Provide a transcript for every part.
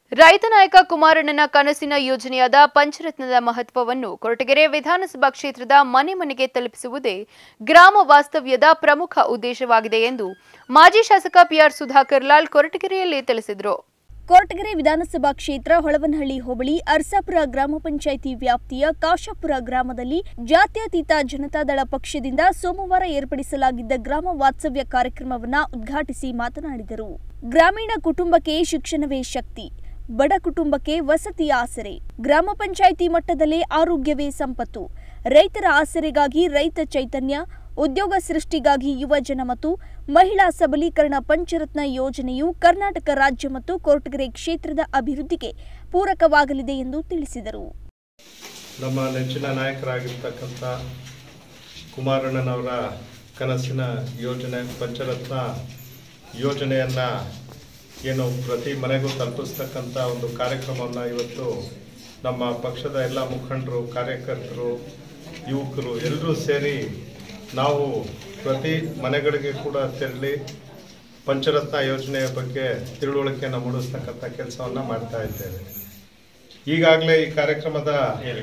ರೈತ ನಾಯಕ ಕುಮಾರಣ್ಣನ ಕನಸಿನ ಯೋಜನೆಯಾದ ಪಂಚರತ್ನದ ಮಹತ್ವವನ್ನು ಕೊರಟಗೆರೆ ವಿಧಾನಸಭಾ ಕ್ಷೇತ್ರದ ಮನೆ ಮನೆಗೆ ತಲುಪಿಸುವುದೇ ಗ್ರಾಮ ವಾಸ್ತವ್ಯದ ಪ್ರಮುಖ ಉದ್ದೇಶವಾಗಿದೆ ಎಂದು ಮಾಜಿ ಶಾಸಕ ಪಿಆರ್ ಸುಧಾಕರ್ ಲಾಲ್ ಕೊರಟಗೆರೆಯಲ್ಲಿ ತಿಳಿಸಿದರು ಕೊರಟಗೆರೆ ವಿಧಾನಸಭಾ ಕ್ಷೇತ್ರ ಹೊಳವನಹಳ್ಳಿ ಹೋಬಳಿ ಅರ್ಸಾಪುರ ಗ್ರಾಮ ಪಂಚಾಯಿತಿ ವ್ಯಾಪ್ತಿಯ ಕಾಶಾಪುರ ಗ್ರಾಮದಲ್ಲಿ ಜಾತ್ಯತೀತ ಜನತಾದಳ ಪಕ್ಷದಿಂದ ಸೋಮವಾರ ಏರ್ಪಡಿಸಲಾಗಿದ್ದ ಗ್ರಾಮ ವಾತ್ಸವ್ಯ ಕಾರ್ಯಕ್ರಮವನ್ನು ಉದ್ಘಾಟಿಸಿ ಮಾತನಾಡಿದರು ಗ್ರಾಮೀಣ ಕುಟುಂಬಕ್ಕೆ ಶಿಕ್ಷಣವೇ ಶಕ್ತಿ ಬಡ ಕುಟುಂಬಕ್ಕೆ ವಸತಿ ಆಸರೆ ಗ್ರಾಮ ಪಂಚಾಯಿತಿ ಮಟ್ಟದಲ್ಲೇ ಆರೋಗ್ಯವೇ ಸಂಪತ್ತು ರೈತರ ಆಸರೆಗಾಗಿ ರೈತ ಚೈತನ್ಯ ಉದ್ಯೋಗ ಸೃಷ್ಟಿಗಾಗಿ ಯುವಜನ ಮತ್ತು ಮಹಿಳಾ ಸಬಲೀಕರಣ ಪಂಚರತ್ನ ಯೋಜನೆಯು ಕರ್ನಾಟಕ ರಾಜ್ಯ ಮತ್ತು ಕೊರಟಗೆರೆ ಕ್ಷೇತ್ರದ ಅಭಿವೃದ್ಧಿಗೆ ಪೂರಕವಾಗಲಿದೆ ಎಂದು ತಿಳಿಸಿದರು ನಮ್ಮ ನೆಚ್ಚಿನ ನಾಯಕರಾಗಿರ್ತಕ್ಕಂಥ ಕುಮಾರಣ್ಣನವರ ಕನಸಿನ ಯೋಜನೆ ಪಂಚರತ್ನ ಯೋಜನೆಯನ್ನು ಏನು ಪ್ರತಿ ಮನೆಗೂ ತಲುಪಿಸ್ತಕ್ಕಂಥ ಒಂದು ಕಾರ್ಯಕ್ರಮವನ್ನು ಇವತ್ತು ನಮ್ಮ ಪಕ್ಷದ ಎಲ್ಲ ಮುಖಂಡರು ಕಾರ್ಯಕರ್ತರು ಯುವಕರು ಎಲ್ಲರೂ ಸೇರಿ ನಾವು ಪ್ರತಿ ಮನೆಗಳಿಗೆ ಕೂಡ ತೆರಳಿ ಪಂಚರತ್ನ ಯೋಜನೆಯ ಬಗ್ಗೆ ತಿಳುವಳಿಕೆಯನ್ನು ಮೂಡಿಸ್ತಕ್ಕಂಥ ಕೆಲಸವನ್ನು ಮಾಡ್ತಾ ಇದ್ದೇವೆ ಈಗಾಗಲೇ ಈ ಕಾರ್ಯಕ್ರಮದ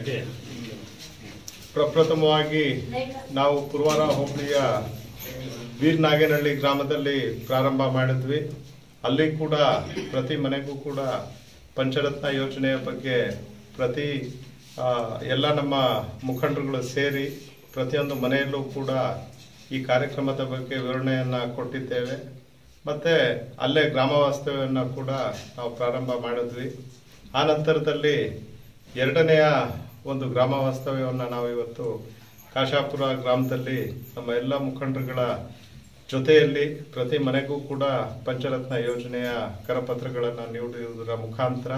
ಪ್ರಪ್ರಥಮವಾಗಿ ನಾವು ಕುರುವಾರ ಹೋಬಳಿಯ ವೀರನಾಗೇನಹಳ್ಳಿ ಗ್ರಾಮದಲ್ಲಿ ಪ್ರಾರಂಭ ಮಾಡಿದ್ವಿ ಅಲ್ಲಿ ಕೂಡ ಪ್ರತಿ ಮನೆಗೂ ಕೂಡ ಪಂಚರತ್ನ ಯೋಜನೆಯ ಬಗ್ಗೆ ಪ್ರತಿ ಆ, ಎಲ್ಲ ನಮ್ಮ ಮುಖಂಡರುಗಳು ಸೇರಿ ಪ್ರತಿಯೊಂದು ಮನೆಯಲ್ಲೂ ಕೂಡ ಈ ಕಾರ್ಯಕ್ರಮದ ಬಗ್ಗೆ ವಿವರಣೆಯನ್ನು ಕೊಟ್ಟಿದ್ದೇವೆ ಮತ್ತೆ ಅಲ್ಲೇ ಗ್ರಾಮ ವಾಸ್ತವ್ಯವನ್ನು ಕೂಡ ನಾವು ಪ್ರಾರಂಭ ಮಾಡಿದ್ವಿ ಆ ನಂತರದಲ್ಲಿ ಎರಡನೆಯ ಒಂದು ಗ್ರಾಮ ವಾಸ್ತವ್ಯವನ್ನು ನಾವು ಇವತ್ತು ಕಾಶಾಪುರ ಗ್ರಾಮದಲ್ಲಿ ನಮ್ಮ ಎಲ್ಲ ಮುಖಂಡರುಗಳ ಜೊತೆಯಲ್ಲಿ ಪ್ರತಿ ಮನೆಗೂ ಕೂಡ ಪಂಚರತ್ನ ಯೋಜನೆಯ ಕರಪತ್ರಗಳನ್ನು ನೀಡುವುದರ ಮುಖಾಂತರ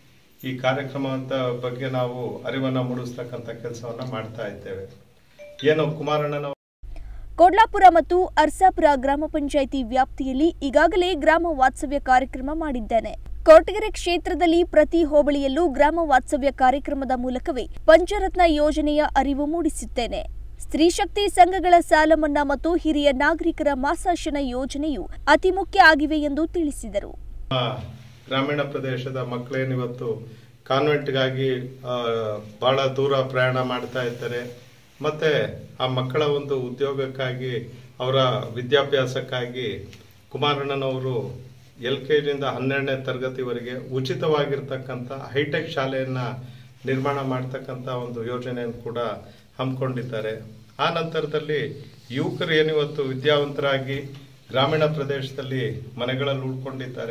ಈ ಕಾರ್ಯಕ್ರಮದ ಬಗ್ಗೆ ನಾವು ಅರಿವನ್ನು ಮೂಡಿಸ್ತಕ್ಕಂಥ ಕೆಲಸವನ್ನು ಮಾಡ್ತಾ ಇದ್ದೇವೆ ಏನು ಕುಮಾರಣ್ಣನ ಕೋಡ್ಲಾಪುರ ಮತ್ತು ಅರ್ಸಾಪುರ ಗ್ರಾಮ ಪಂಚಾಯಿತಿ ವ್ಯಾಪ್ತಿಯಲ್ಲಿ ಈಗಾಗಲೇ ಗ್ರಾಮ ವಾತ್ಸವ್ಯ ಕಾರ್ಯಕ್ರಮ ಮಾಡಿದ್ದೇನೆ ಕೊರಟಗೆರೆ ಕ್ಷೇತ್ರದಲ್ಲಿ ಪ್ರತಿ ಹೋಬಳಿಯಲ್ಲೂ ಗ್ರಾಮ ವಾತ್ಸವ್ಯ ಕಾರ್ಯಕ್ರಮದ ಮೂಲಕವೇ ಪಂಚರತ್ನ ಯೋಜನೆಯ ಅರಿವು ಮೂಡಿಸುತ್ತೇನೆ ಸ್ತ್ರೀಶಕ್ತಿ ಸಂಘಗಳ ಸಾಲ ಮನ್ನಾ ಮತ್ತು ಹಿರಿಯ ನಾಗರಿಕರ ಮಾಸಾಶನ ಯೋಜನೆಯು ಅತಿ ಮುಖ್ಯ ಆಗಿವೆ ಎಂದು ತಿಳಿಸಿದರು ಆ, ಗ್ರಾಮೀಣ ಪ್ರದೇಶದ ಮಕ್ಕಳೇನಿವತ್ತು ಕಾನ್ವೆಂಟ್ಗಾಗಿ ಆ, ಬಹಳ ದೂರ ಪ್ರಯಾಣ ಮಾಡ್ತಾ ಇದ್ದಾರೆ ಮತ್ತೆ ಆ ಮಕ್ಕಳ ಒಂದು ಉದ್ಯೋಗಕ್ಕಾಗಿ ಅವರ ವಿದ್ಯಾಭ್ಯಾಸಕ್ಕಾಗಿ ಕುಮಾರಣ್ಣನವರು ಎಲ್ ಕೆ ಜಿಯಿಂದ ಹನ್ನೆರಡನೇ ತರಗತಿವರೆಗೆ ಉಚಿತವಾಗಿರ್ತಕ್ಕಂಥ ಹೈಟೆಕ್ ಶಾಲೆಯನ್ನ ನಿರ್ಮಾಣ ಮಾಡ್ತಕ್ಕಂಥ ಒಂದು ಯೋಜನೆಯನ್ನು ಕೂಡ ಹಮ್ಮಿಕೊಂಡಿದ್ದಾರೆ ಆ ನಂತರದಲ್ಲಿ ಯುವಕರು ಏನಿವತ್ತು ವಿದ್ಯಾವಂತರಾಗಿ ಗ್ರಾಮೀಣ ಪ್ರದೇಶದಲ್ಲಿ ಮನೆಗಳಲ್ಲಿ ಉಳ್ಕೊಂಡಿದ್ದಾರೆ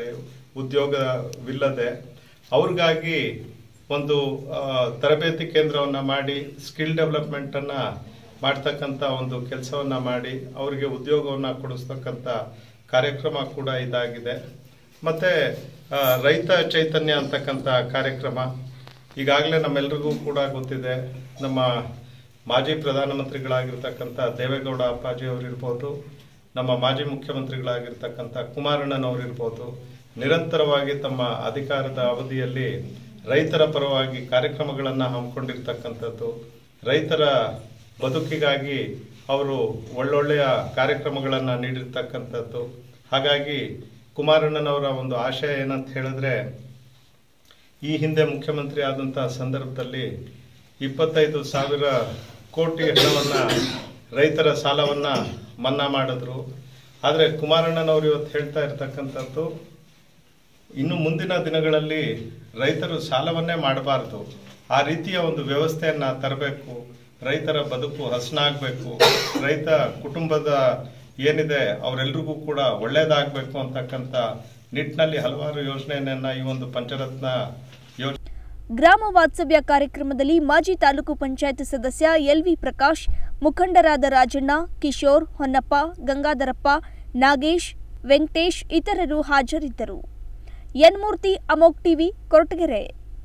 ಉದ್ಯೋಗವಿಲ್ಲದೆ ಅವ್ರಿಗಾಗಿ ಒಂದು ಆ, ತರಬೇತಿ ಕೇಂದ್ರವನ್ನ ಮಾಡಿ ಸ್ಕಿಲ್ ಡೆವಲಪ್ಮೆಂಟ್ ಅನ್ನ ಮಾಡ್ತಕ್ಕಂಥ ಒಂದು ಕೆಲಸವನ್ನ ಮಾಡಿ ಅವರಿಗೆ ಉದ್ಯೋಗವನ್ನ ಕೊಡಿಸ್ತಕ್ಕಂಥ ಕಾರ್ಯಕ್ರಮ ಕೂಡ ಇದಾಗಿದೆ ಮತ್ತೆ ಆ, ರೈತ ಚೈತನ್ಯ ಅಂತಕ್ಕಂಥ ಕಾರ್ಯಕ್ರಮ ಈಗಾಗಲೇ ನಮ್ಮೆಲ್ರಿಗೂ ಕೂಡ ಗೊತ್ತಿದೆ ನಮ್ಮ ಮಾಜಿ ಪ್ರಧಾನಮಂತ್ರಿಗಳಾಗಿರ್ತಕ್ಕಂಥ ದೇವೇಗೌಡ ಅಪ್ಪಾಜಿ ಅವರಿರ್ಬೋದು ನಮ್ಮ ಮಾಜಿ ಮುಖ್ಯಮಂತ್ರಿಗಳಾಗಿರ್ತಕ್ಕಂಥ ಕುಮಾರಣ್ಣನವರಿರ್ಬೋದು ನಿರಂತರವಾಗಿ ತಮ್ಮ ಅಧಿಕಾರದ ಅವಧಿಯಲ್ಲಿ ರೈತರ ಪರವಾಗಿ ಕಾರ್ಯಕ್ರಮಗಳನ್ನು ಹಮ್ಮಿಕೊಂಡಿರ್ತಕ್ಕಂಥದ್ದು ರೈತರ ಬದುಕಿಗಾಗಿ ಅವರು ಒಳ್ಳೊಳ್ಳೆಯ ಕಾರ್ಯಕ್ರಮಗಳನ್ನು ನೀಡಿರ್ತಕ್ಕಂಥದ್ದು ಹಾಗಾಗಿ ಕುಮಾರಣ್ಣನವರ ಒಂದು ಆಶಯ ಏನಂತ ಹೇಳಿದ್ರೆ ಈ ಹಿಂದೆ ಮುಖ್ಯಮಂತ್ರಿ ಆದಂತಹ ಸಂದರ್ಭದಲ್ಲಿ ಇಪ್ಪತ್ತೈದು ಸಾವಿರ ಕೋಟಿ ಹಣವನ್ನ ರೈತರ ಸಾಲವನ್ನ ಮನ್ನಾ ಮಾಡಿದ್ರು ಆದರೆ ಕುಮಾರಣ್ಣನವರು ಇವತ್ತು ಹೇಳ್ತಾ ಇರ್ತಕ್ಕಂಥದ್ದು ಇನ್ನು ಮುಂದಿನ ದಿನಗಳಲ್ಲಿ ರೈತರು ಸಾಲವನ್ನೇ ಮಾಡಬಾರದು ಆ ರೀತಿಯ ಒಂದು ವ್ಯವಸ್ಥೆಯನ್ನ ತರಬೇಕು ರೈತರ ಬದುಕು ಹಸನಾಗಬೇಕು ರೈತ ಕುಟುಂಬದ ಏನಿದೆ ಅವರೆಲ್ರಿಗೂ ಕೂಡ ಒಳ್ಳೇದಾಗಬೇಕು ಅಂತಕ್ಕಂಥ ನಿಟ್ಟಿನಲ್ಲಿ ಹಲವಾರು ಯೋಜನೆಯನ್ನ ಈ ಒಂದು ಪಂಚರತ್ನ ಯೋಜನೆ ಗ್ರಾಮ ವಾತ್ಸವ್ಯ ಕಾರ್ಯಕ್ರಮದಲ್ಲಿ ಮಾಜಿ ತಾಲೂಕು ಪಂಚಾಯತ್ ಸದಸ್ಯ ಎಲ್ವಿ ಪ್ರಕಾಶ್ ಮುಖಂಡರಾದ ರಾಜಣ್ಣ ಕಿಶೋರ್ ಹೊನ್ನಪ್ಪ ಗಂಗಾಧರಪ್ಪ ನಾಗೇಶ್ ವೆಂಕಟೇಶ್ ಇತರರು ಹಾಜರಿದ್ದರು ಎನ್ಮೂರ್ತಿ ಅಮೋಕ್ ಟಿವಿ ಕೊರಟಗೆರೆ